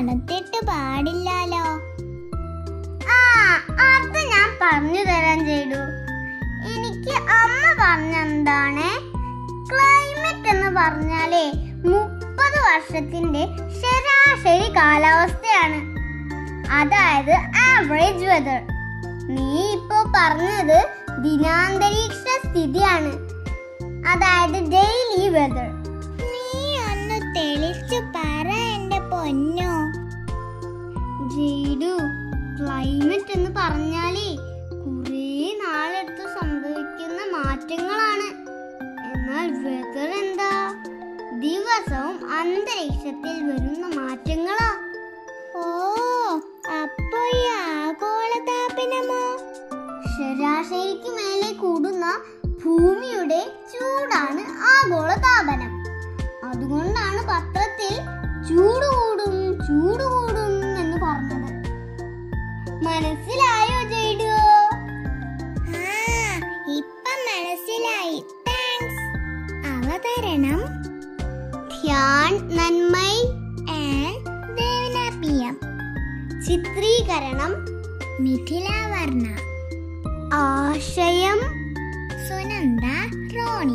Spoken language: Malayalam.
തണുത്തിട്ട് പാടില്ലാലോ ആ അത് ഞാൻ പറഞ്ഞു തരാൻ ചെയ്തു എനിക്ക് അമ്മ പറഞ്ഞെന്താണ് ക്ലൈമറ്റ് എന്ന് പറഞ്ഞാലേ മുപ്പത് വർഷത്തിന്റെ ശരാശരി കാലാവസ്ഥയാണ് അതായത് ആവറേജ് വെതർ നീ ഇപ്പോ പറഞ്ഞത് ദിനാന്തരീക്ഷ സ്ഥിതിയാണ് അതായത് ഡെയിലി വെതർ നീ ഒന്ന് തെളിച്ചു പറ എന്റെ പൊന്നോ ജെയ്ഡു ക്ലൈമറ്റ് എന്ന് പറഞ്ഞാലേ കുറേ നാളെടുത്ത് സംഭവിക്കുന്ന മാറ്റങ്ങളാണ് എന്നാൽ വെതർ എന്താ ദിവസവും അന്തരീക്ഷത്തിൽ വരുന്ന മാറ്റങ്ങളാ ഓ അപ്പൊ ഈ ആഗോളതാപനമോ ശരാശരിക്ക് മേലെ കൂടുന്ന ഭൂമിയുടെ ചൂടാണ് ആഗോളതാപനം അതുകൊണ്ടാണ് പത്രത്തിൽ ചൂട് കൂടും ചൂട് കൂടും എന്ന് പറഞ്ഞത് മനസ്സിലായോ ജയ്ഡോ ആ ഇപ്പൊ മനസ്സിലായി താങ്ക്സ് അവതരണം ധ്യാൻ നന്മൈ ആൻഡ് ദേവന പി എം ചിത്രീകരണം മിഥില വർണ്ണ ആശയം സുനന്ദ റോണി